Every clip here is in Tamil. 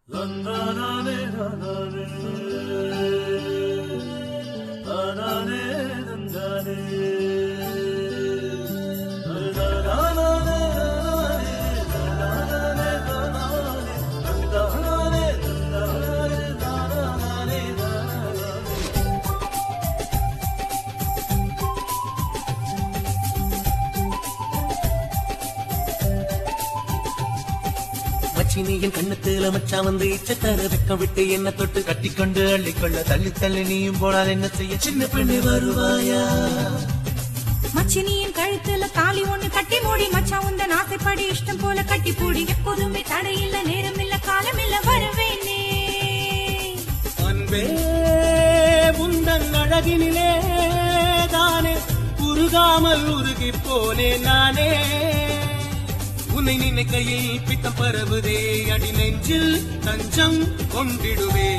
மச்சினியின் கண்ணத்துல மச்சான் வந்து இச்சத்தர வெக்கம் விட்டு என்ன தொட்டு கட்டிக்கொண்டு அள்ளிக்கொள்ள தள்ளி தள்ளி நீயும் போனால் என்ன செய்ய சின்ன பெண்ணு வருவாயா மச்சினியின் கழுத்துல தாலி ஒண்ணு கட்டி மூடி மச்சான் உந்த நாசைப்படி இஷ்டம் போல கட்டி பூடி எப்போதுமே தடையில்ல நேரம் இல்ல காலம் இல்ல வருவேனே அன்பே உந்தன் அழகினிலே தானே உருகாமல் உருகி போனே நானே உன்னை நினைக்கையில் பித்தம் பரவுதே அடி நெஞ்சில் தஞ்சம் கொண்டிடுவே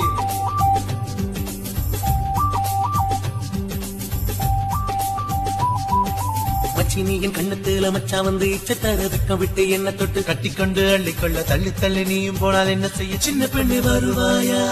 மச்சினியின் கண்ணத்துல மச்சான் வந்து இச்சத்தர வெக்கம் விட்டு என்ன தொட்டு கட்டிக்கொண்டு அள்ளிக்கொள்ள தள்ளி தள்ளி நீயும் போனால் என்ன செய்ய சின்ன பெண்ணு வருவாயா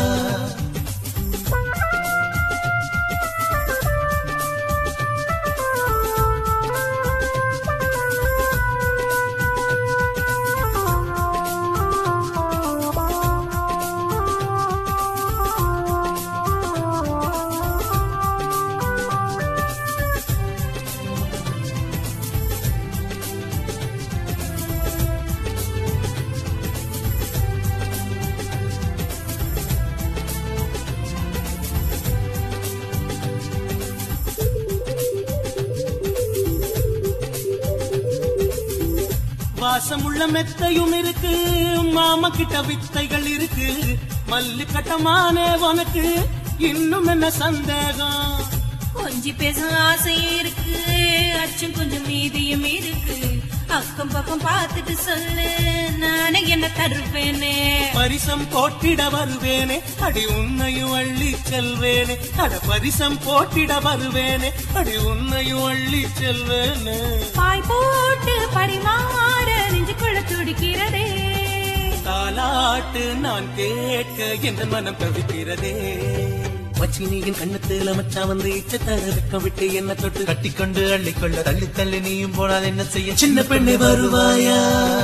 வாசமுள்ள மெத்தையும் இருக்கு மாமா கிட்ட வித்தைகள் இருக்கு மல்லு கட்டமானே உனக்கு இன்னும் என்ன சந்தேகம் கொஞ்சி பேச ஆசை இருக்கு அச்சம் கொஞ்சம் மீதியும் இருக்கு அக்கம் பக்கம் பார்த்துட்டு சொல்லு நானே என்ன தருவேனே பரிசம் போட்டிட வருவேனே அடி உன்னையும் அள்ளி செல்வேனே அட பரிசம் போட்டிட வருவேனே அடி உன்னையும் அள்ளி செல்வேனே பாய் போட்டு பரிமாற நெஞ்சுக்குள்ள துடிக்கிறதே தாலாட்டு நான் கேட்க என்ற மனம் தவிக்கிறதே மச்சினியின் கண்ணத்துல மச்சான் வந்து இச்சத்தர வெக்கம் விட்டு என்ன தொட்டு கட்டிக்கொண்டு அள்ளிக்கொள்ள தள்ளி தள்ளி நீயும் போனால் என்ன செய்ய சின்ன பெண்ணு வருவாயா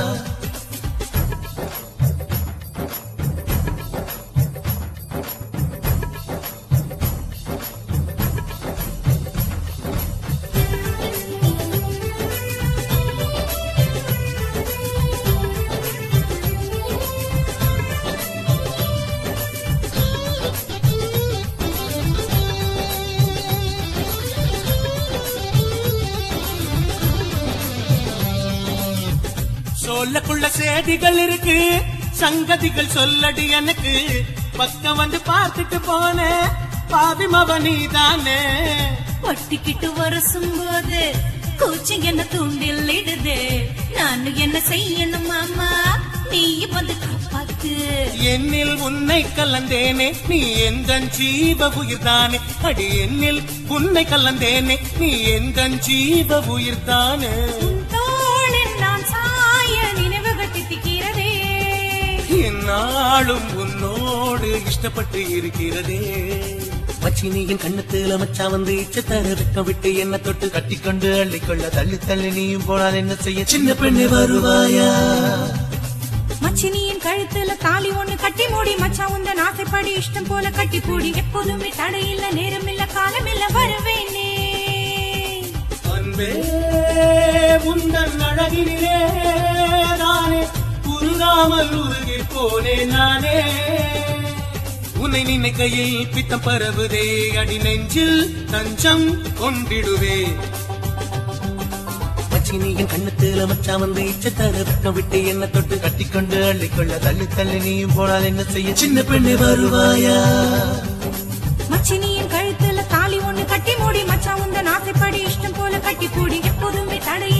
சொல்லக்குள்ள செய்திகள் இருக்கு சங்கதிகள் சொல்லடி எனக்கு பக்கம் வந்து பார்த்துட்டு போன பாவி மவனி தானே ஒட்டிக்கிட்டு வரசும் போது கூச்சி என்ன தூண்டில் இடுது நானும் என்ன செய்யணும் மாமா நீ வந்து காப்பாத்து என்னில் உன்னை கலந்தேனே நீ எந்த ஜீவ உயிர்தானே அடி என்னில் உன்னை கலந்தேனே நீ எந்த ஜீவ உயிர்தானே உன் தோளில் நான் சாய நினைவுகள் தித்திக்கிறதே என்னாலும் உன்னோடு இஷ்டப்பட்டு இருக்கிறதே மச்சினியின் கண்ணத்துல மச்சான் வந்து இச்சத்தர வெக்கம் விட்டு என்ன தொட்டு கட்டிக்கொண்டு அள்ளிக்கொள்ள தள்ளி தள்ளி நீயும் போனால் என்ன செய்ய சின்ன பெண்ணு வருவாயா மச்சினியின் கழுத்துல தாலி ஒண்ணு கட்டி மூடி மச்சான் உந்த நாசைப்படி இஷ்டம் போல கட்டி பூடி எப்போதுமே தடையில்ல நேரம் இல்ல காலம் இல்ல வருவேனே அன்பே உந்தன் அழகினிலே நானே உருகாமல் உருகி போனே நானே உன்னை நினைக்கையில் பித்தம் பரவுதே அடி நெஞ்சில் தஞ்சம் கொண்டிடுவே மச்சினியின் கண்ணத்துல மச்சான் வந்து இச்சத்தர வெக்கம் விட்டு என்ன தொட்டு கட்டிக்கொண்டு அள்ளிக்கொள்ள தள்ளி தள்ளி நீயும் போனால் என்ன செய்ய சின்ன பெண்ணு வருவாயா மச்சினியின் கழுத்துல தாலி ஒண்ணு கட்டி மூடி மச்சான் உந்த நாசைப்படி இஷ்டம் போல கட்டி பூடி எப்போதுமே தடை